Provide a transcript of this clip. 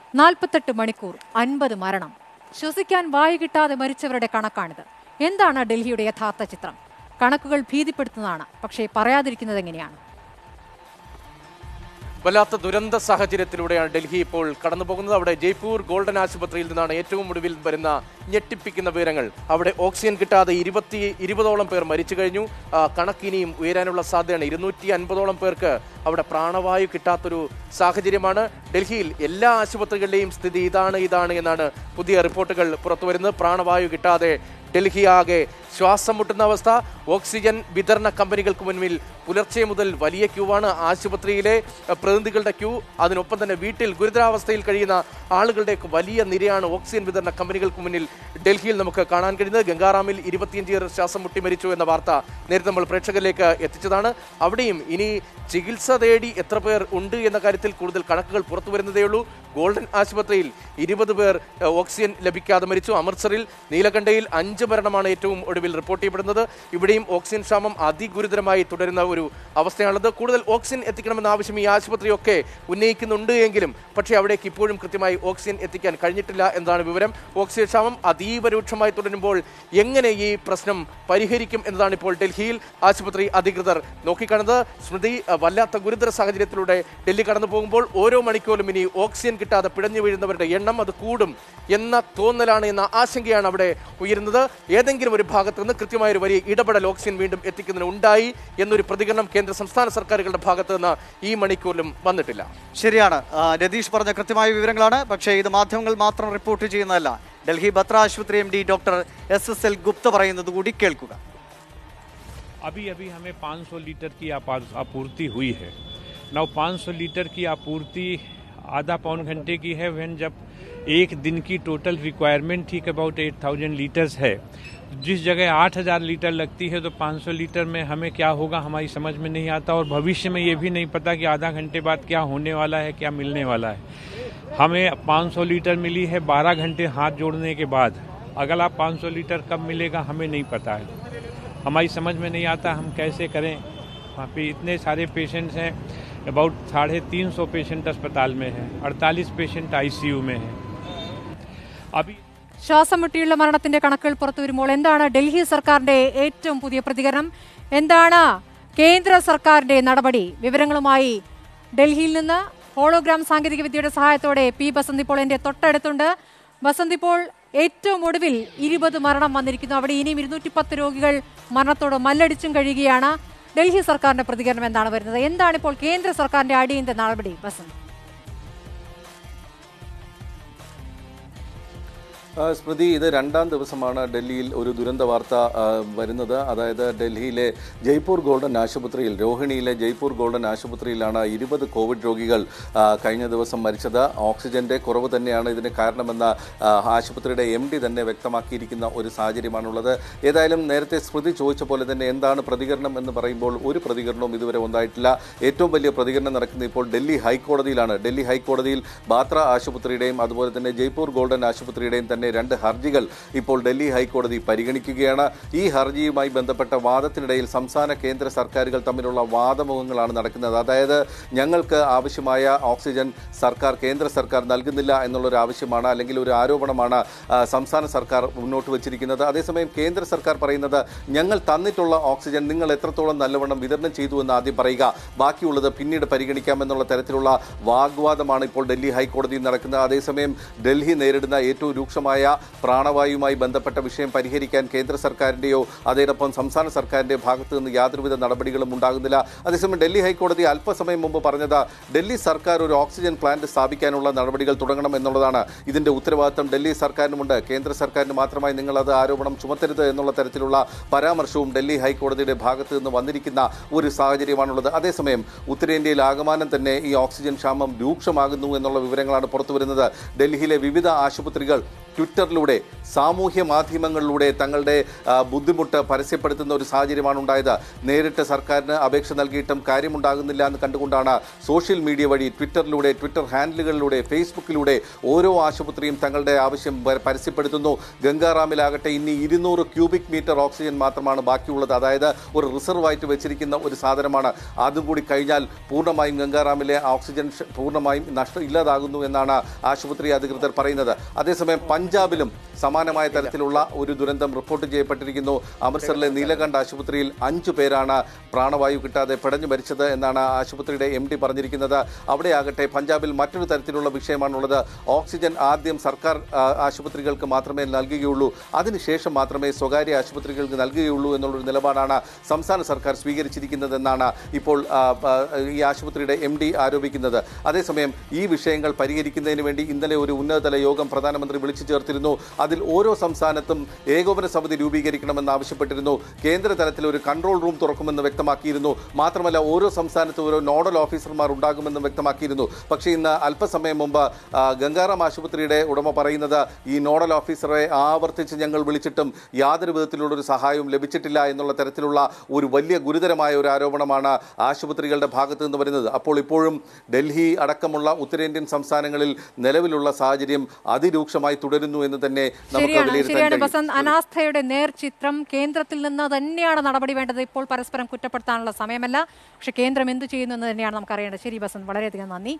നാൽപ്പത്തെട്ട് മണിക്കൂർ അൻപത് മരണം ശ്വസിക്കാൻ വായു കിട്ടാതെ മരിച്ചവരുടെ കണക്കാണിത് എന്താണ് ഡൽഹിയുടെ യഥാർത്ഥ ചിത്രം കണക്കുകൾ ഭീതിപ്പെടുത്തുന്നതാണ് പക്ഷേ പറയാതിരിക്കുന്നത് എങ്ങനെയാണ് വല്ലാത്ത ദുരന്ത സാഹചര്യത്തിലൂടെയാണ് ഡൽഹി ഇപ്പോൾ കടന്നു പോകുന്നത് അവിടെ ജയ്പൂർ ഗോൾഡൻ ആശുപത്രിയിൽ നിന്നാണ് ഏറ്റവും ഒടുവിൽ വരുന്ന ഞെട്ടിപ്പിക്കുന്ന വിവരങ്ങൾ അവിടെ ഓക്സിജൻ കിട്ടാതെ ഇരുപത്തി ഇരുപതോളം പേർ മരിച്ചു കഴിഞ്ഞു ആ, കണക്കിനിയും ഉയരാനുള്ള സാധ്യതയാണ് ഇരുന്നൂറ്റി അൻപതോളം പേർക്ക് അവിടെ പ്രാണവായു കിട്ടാത്തൊരു സാഹചര്യമാണ് ഡൽഹിയിൽ എല്ലാ ആശുപത്രികളിലെയും സ്ഥിതി ഇതാണ് ഇതാണ് എന്നാണ് പുതിയ റിപ്പോർട്ടുകൾ പുറത്തുവരുന്നത് പ്രാണവായു കിട്ടാതെ ഡൽഹി ആകെ ശ്വാസം മുട്ടുന്ന അവസ്ഥ ഓക്സിജൻ വിതരണ കമ്പനികൾക്ക് മുൻപിൽ പുലർച്ചെ മുതൽ വലിയ ക്യൂവാണ് ആശുപത്രിയിലെ അഹ്, പ്രതിനിധികളുടെ ക്യൂ അതിനൊപ്പം തന്നെ വീട്ടിൽ ഗുരുതരാവസ്ഥയിൽ കഴിയുന്ന ആളുകളുടെ വലിയ നിരയാണ് ഓക്സിജൻ വിതരണ കമ്പനികൾക്ക് മുന്നിൽ ഡൽഹിയിൽ നമുക്ക് കാണാൻ കഴിയുന്നത് ഗംഗാറാമിൽ ഇരുപത്തിയഞ്ച് പേർ ശ്വാസം മുട്ടി മരിച്ചു എന്ന വാർത്ത നേരത്തെ നമ്മൾ പ്രേക്ഷകരിലേക്ക് എത്തിച്ചതാണ് അവിടെയും ഇനി ചികിത്സ തേടി എത്ര പേർ ഉണ്ട് എന്ന കാര്യത്തിൽ കൂടുതൽ കണക്കുകൾ പുറത്തു വരുന്നതേയുള്ളൂ ഗോൾഡൻ ആശുപത്രിയിൽ ഇരുപത് പേർ അഹ്, ഓക്സിജൻ ലഭിക്കാതെ മരിച്ചു അമൃത്സറിൽ നീലകണ്ഠയിൽ അഞ്ച് മരണമാണ് ഏറ്റവും ഒടുവിൽ റിപ്പോർട്ട് ചെയ്യപ്പെടുന്നത് ഇവിടെയും ഓക്സിജൻ ക്ഷാമം അതിഗുരുതരമായി തുടരുന്ന ഒരു അവസ്ഥയാണുള്ളത് കൂടുതൽ ഓക്സിജൻ എത്തിക്കണമെന്ന ആവശ്യം ഈ ആശുപത്രിയൊക്കെ ഉന്നയിക്കുന്നുണ്ട് എങ്കിലും പക്ഷേ അവിടേക്ക് ഇപ്പോഴും കൃത്യമായി ഓക്സിജൻ എത്തിക്കാൻ കഴിഞ്ഞിട്ടില്ല എന്നതാണ് വിവരം ഓക്സിജൻ ക്ഷാമം അതീവ രൂക്ഷമായി തുടരുമ്പോൾ എങ്ങനെ ഈ പ്രശ്നം പരിഹരിക്കും എന്നതാണ് ഇപ്പോൾ ഡൽഹിയിൽ ആശുപത്രി അധികൃതർ നോക്കിക്കാണുന്നത് സ്മൃതി അഹ്, വല്ലാത്ത ഗുരുതര സാഹചര്യത്തിലൂടെ ഡൽഹി കടന്നു പോകുമ്പോൾ ഓരോ മണിക്കൂറിലും ഇനി ഓക്സിജൻ കിട്ടാതെ പിടഞ്ഞു വീഴുന്നവരുടെ എണ്ണം അത് കൂടും എന്ന തോന്നലാണ് എന്ന ആശങ്കയാണ് അവിടെ ഉയരുന്നത് ഏതെങ്കിലും ഒരു ഭാഗത്ത് നിന്ന് കൃത്യമായ ഒരു വലിയ ഇടപെടൽ ഓക്സിജൻ വീണ്ടും എത്തിക്കുന്നതിന് ഉണ്ടായി എന്നൊരു പ്രതികരണം കേന്ദ്ര സംസ്ഥാന സർക്കാരുകളുടെ ഭാഗത്ത് നിന്ന് ഈ മണിക്കൂറിലും വന്നിട്ടില്ല ശരിയാണ് ആ, രതീഷ് പറഞ്ഞ കൃത്യമായ വിവരങ്ങളാണ് പക്ഷേ ഇത് മാധ്യമങ്ങൾ മാത്രം റിപ്പോർട്ട് ചെയ്യുന്നതല്ല ഡൽഹി ബത്ര ആശുപത്രി M D doctor S S L Gupta പറയുന്നത് കൂടി കേൾക്കുക अभी अभी हमें 500 लीटर की आपा- आपूर्ति हुई है नौ 500 लीटर की आपूर्ति आधा पौन घंटे की है वह जब एक दिन की टोटल रिक्वायरमेंट ठीक अबाउट 8000 लीटर्स है जिस जगह 8000 लीटर लगती है तो 500 लीटर में हमें क्या होगा हमारी समझ में नहीं आता और भविष्य में ये भी नहीं पता कि आधा घंटे बाद क्या होने वाला है क्या मिलने वाला है हमें 500 लीटर मिली है 12 घंटे हाथ जोड़ने के बाद अगला 500 लीटर कब मिलेगा हमें नहीं पता है हमारी समझ में नहीं आता हम कैसे करें वहाँ पे इतने सारे पेशेंट्स हैं अबाउट साढ़े तीन सौ पेशेंट अस्पताल में हैं अड़तालीस पेशेंट आईसीयू में हैं अभी ശ്വാസം മുട്ടിയുള്ള മരണത്തിന്റെ കണക്കുകൾ പുറത്തു വരുമ്പോൾ എന്താണ് ഡൽഹി സർക്കാരിന്റെ ഏറ്റവും പുതിയ പ്രതികരണം എന്താണ് കേന്ദ്ര സർക്കാരിന്റെ നടപടി വിവരങ്ങളുമായി ഡൽഹിയിൽ നിന്ന് ഹോളോഗ്രാം സാങ്കേതിക വിദ്യയുടെ സഹായത്തോടെ പി ബസന്ത് ഇപ്പോൾ എന്റെ തൊട്ടടുത്തുണ്ട് ബസന്ത് ഇപ്പോൾ ഏറ്റവും ഒടുവിൽ ഇരുപത് മരണം വന്നിരിക്കുന്നു അവിടെ ഇനിയും ഇരുന്നൂറ്റി പത്ത് രോഗികൾ മരണത്തോട് മല്ലടിച്ചും കഴിയുകയാണ് ഡൽഹി സർക്കാരിന്റെ പ്രതികരണം എന്താണ് വരുന്നത് എന്താണ് ഇപ്പോൾ കേന്ദ്ര സർക്കാരിന്റെ അടിയന്തര നടപടി ബസന്ത് ആ, സ്മൃതി ഇത് രണ്ടാം ദിവസമാണ് ഡൽഹിയിൽ ഒരു ദുരന്ത വാർത്ത ആ, വരുന്നത് അതായത് ഡൽഹിയിലെ ജയ്പൂർ ഗോൾഡൻ ആശുപത്രിയിൽ രോഹിണിയിലെ ജയ്പൂർ ഗോൾഡൻ ആശുപത്രിയിലാണ് ഇരുപത് കോവിഡ് രോഗികൾ ആ, കഴിഞ്ഞ ദിവസം മരിച്ചത് ഓക്സിജന്റെ കുറവ് തന്നെയാണ് ഇതിന് കാരണമെന്ന ആ, ആശുപത്രിയുടെ എം ഡി തന്നെ വ്യക്തമാക്കിയിരിക്കുന്ന ഒരു സാഹചര്യമാണുള്ളത് ഏതായാലും നേരത്തെ സ്മൃതി ചോദിച്ച പോലെ തന്നെ എന്താണ് പ്രതികരണം എന്ന് പറയുമ്പോൾ ഒരു പ്രതികരണവും ഇതുവരെ ഉണ്ടായിട്ടില്ല ഏറ്റവും വലിയ പ്രതികരണം നടക്കുന്നത് ഇപ്പോൾ ഡൽഹി ഹൈക്കോടതിയിലാണ് ഡൽഹി ഹൈക്കോടതിയിൽ ബാത്ര ആശുപത്രിയുടെയും അതുപോലെ തന്നെ ജയ്പൂർ ഗോൾഡൻ ആശുപത്രിയുടെയും തന്നെ രണ്ട് ഹർജികൾ ഇപ്പോൾ ഡൽഹി ഹൈക്കോടതി പരിഗണിക്കുകയാണ് ഈ ഹർജിയുമായി ബന്ധപ്പെട്ട വാദത്തിനിടയിൽ സംസ്ഥാന കേന്ദ്ര സർക്കാരുകൾ തമ്മിലുള്ള വാദമുഖങ്ങളാണ് നടക്കുന്നത് അതായത് ഞങ്ങൾക്ക് ആവശ്യമായ ഓക്സിജൻ സർക്കാർ കേന്ദ്ര സർക്കാർ നൽകുന്നില്ല എന്നുള്ളൊരു ആവശ്യമാണ് അല്ലെങ്കിൽ ഒരു ആരോപണമാണ് ആ, സംസ്ഥാന സർക്കാർ മുന്നോട്ട് വച്ചിരിക്കുന്നത് അതേസമയം കേന്ദ്ര സർക്കാർ പറയുന്നത് ഞങ്ങൾ തന്നിട്ടുള്ള ഓക്സിജൻ നിങ്ങൾ എത്രത്തോളം നല്ലവണ്ണം വിതരണം ചെയ്തു എന്ന് ആദ്യം പറയുക ബാക്കിയുള്ളത് പിന്നീട് പരിഗണിക്കാമെന്നുള്ള തരത്തിലുള്ള വാഗ്വാദമാണ് ഇപ്പോൾ ഡൽഹി ഹൈക്കോടതിയിൽ നടക്കുന്നത് അതേസമയം ഡൽഹി നേരിടുന്ന ഏറ്റവും രൂക്ഷമായ പ്രാണവായുവുമായി ബന്ധപ്പെട്ട വിഷയം പരിഹരിക്കാൻ കേന്ദ്ര സർക്കാരിൻ്റെയോ അതോടൊപ്പം സംസ്ഥാന സർക്കാരിൻ്റെ ഭാഗത്തു നിന്ന് യാതൊരുവിധ നടപടികളും ഉണ്ടാകുന്നില്ല അതേസമയം ഡൽഹി ഹൈക്കോടതി അല്പസമയം മുമ്പ് പറഞ്ഞത് ഡൽഹി സർക്കാർ ഒരു ഓക്സിജൻ പ്ലാന്റ് സ്ഥാപിക്കാനുള്ള നടപടികൾ തുടങ്ങണം എന്നുള്ളതാണ് ഇതിന്റെ ഉത്തരവാദിത്തം ഡൽഹി സർക്കാരിനുമുണ്ട് കേന്ദ്ര സർക്കാരിന് മാത്രമായി നിങ്ങൾ അത് ആരോപണം ചുമത്തരുത് എന്നുള്ള തരത്തിലുള്ള പരാമർശവും ഡൽഹി ഹൈക്കോടതിയുടെ ഭാഗത്ത് നിന്ന് വന്നിരിക്കുന്ന ഒരു സാഹചര്യമാണുള്ളത് അതേസമയം ഉത്തരേന്ത്യയിൽ ആകമാനം തന്നെ ഈ ഓക്സിജൻ ക്ഷാമം രൂക്ഷമാകുന്നു എന്നുള്ള വിവരങ്ങളാണ് പുറത്തുവരുന്നത് ഡൽഹിയിലെ വിവിധ ആശുപത്രികൾ ട്വിറ്ററിലൂടെ സാമൂഹ്യ മാധ്യമങ്ങളിലൂടെ തങ്ങളുടെ ആ, ബുദ്ധിമുട്ട് പരസ്യപ്പെടുത്തുന്ന ഒരു സാഹചര്യമാണ് ഉണ്ടായത് നേരിട്ട് സർക്കാരിന് അപേക്ഷ നൽകിയിട്ടും കാര്യമുണ്ടാകുന്നില്ല എന്ന് കണ്ടുകൊണ്ടാണ് സോഷ്യൽ മീഡിയ വഴി ട്വിറ്ററിലൂടെ ട്വിറ്റർ ഹാൻഡിലുകളിലൂടെ ഫേസ്ബുക്കിലൂടെ ഓരോ ആശുപത്രിയും തങ്ങളുടെ ആവശ്യം പ- പരസ്യപ്പെടുത്തുന്നു ഗംഗാറാമിലാകട്ടെ ഇനി ഇരുന്നൂറ് ക്യൂബിക് മീറ്റർ ഓക്സിജൻ മാത്രമാണ് ബാക്കിയുള്ളത് അതായത് ഒരു റിസർവ് ആയിട്ട് വെച്ചിരിക്കുന്ന ഒരു സാധനമാണ് അതും കൂടി കഴിഞ്ഞാൽ പൂർണ്ണമായും ഗംഗാറാമിലെ ഓക്സിജൻ ഷ- പൂർണ്ണമായും നഷ്ടം ഇല്ലാതാകുന്നു എന്നാണ് ആശുപത്രി അധികൃതർ പറയുന്നത് അതേസമയം പഞ്ചാബിലും സമാനമായ തരത്തിലുള്ള ഒരു ദുരന്തം റിപ്പോർട്ട് ചെയ്യപ്പെട്ടിരിക്കുന്നു അമൃത്സറിലെ നീലകണ്ഠ ആശുപത്രിയിൽ അഞ്ചു പേരാണ് പ്രാണവായു കിട്ടാതെ പിടഞ്ഞു മരിച്ചത് എന്നാണ് ആശുപത്രിയുടെ എം ഡി പറഞ്ഞിരിക്കുന്നത് അവിടെയാകട്ടെ പഞ്ചാബിൽ മറ്റൊരു തരത്തിലുള്ള വിഷയമാണുള്ളത് ഓക്സിജൻ ആദ്യം സർക്കാർ ആ, ആശുപത്രികൾക്ക് മാത്രമേ നൽകുകയുള്ളൂ അതിനുശേഷം മാത്രമേ സ്വകാര്യ ആശുപത്രികൾക്ക് നൽകുകയുള്ളൂ എന്നുള്ളൊരു നിലപാടാണ് സംസ്ഥാന സർക്കാർ സ്വീകരിച്ചിരിക്കുന്നതെന്നാണ് ഇപ്പോൾ ആ, ആ, ഈ ആശുപത്രിയുടെ എം ഡി ആരോപിക്കുന്നത് അതേസമയം ഈ വിഷയങ്ങൾ പരിഹരിക്കുന്നതിന് വേണ്ടി ഇന്നലെ ഒരു ഉന്നതതല യോഗം പ്രധാനമന്ത്രി വിളിച്ചു ചേർത്തിരുന്നു അതിൽ ഓരോ സംസ്ഥാനത്തും ഏകോപന സമിതി രൂപീകരിക്കണമെന്ന് ആവശ്യപ്പെട്ടിരുന്നു കേന്ദ്ര തലത്തിൽ ഒരു കൺട്രോൾ റൂം തുറക്കുമെന്ന് വ്യക്തമാക്കിയിരുന്നു മാത്രമല്ല ഓരോ സംസ്ഥാനത്തും ഓരോ നോഡൽ ഓഫീസർമാർ ഉണ്ടാകുമെന്നും വ്യക്തമാക്കിയിരുന്നു പക്ഷേ ഇന്ന് അല്പസമയം മുമ്പ് ആ, ഗംഗാറാം ആശുപത്രിയുടെ ഉടമ പറയുന്നത് ഈ നോഡൽ ഓഫീസറെ ആവർത്തിച്ച് ഞങ്ങൾ വിളിച്ചിട്ടും യാതൊരു വിധത്തിലുള്ള ഒരു സഹായവും ലഭിച്ചിട്ടില്ല എന്നുള്ള തരത്തിലുള്ള ഒരു വലിയ ഗുരുതരമായ ഒരു ആരോപണമാണ് ആശുപത്രികളുടെ ഭാഗത്തു നിന്ന് വരുന്നത് അപ്പോൾ ഇപ്പോഴും ഡൽഹി അടക്കമുള്ള ഉത്തരേന്ത്യൻ സംസ്ഥാനങ്ങളിൽ നിലവിലുള്ള സാഹചര്യം അതിരൂക്ഷമായി തുടരുന്നു എന്ന് തന്നെ നമുക്ക് ശരിയാണ് വിലയിരുത്താൻ ശരിയാണ് കഴിയും ബസന്ത് അനാസ്ഥയുടെ നേർചിത്രം കേന്ദ്രത്തിൽ നിന്ന് തന്നെയാണ് നടപടി വേണ്ടത് ഇപ്പോൾ പരസ്പരം കുറ്റപ്പെടുത്താനുള്ള സമയമല്ല പക്ഷെ കേന്ദ്രം എന്ത് ചെയ്യുന്നു എന്ന് തന്നെയാണ് നമുക്ക് അറിയേണ്ടത് ശരി ബസന്ത് വളരെയധികം നന്ദി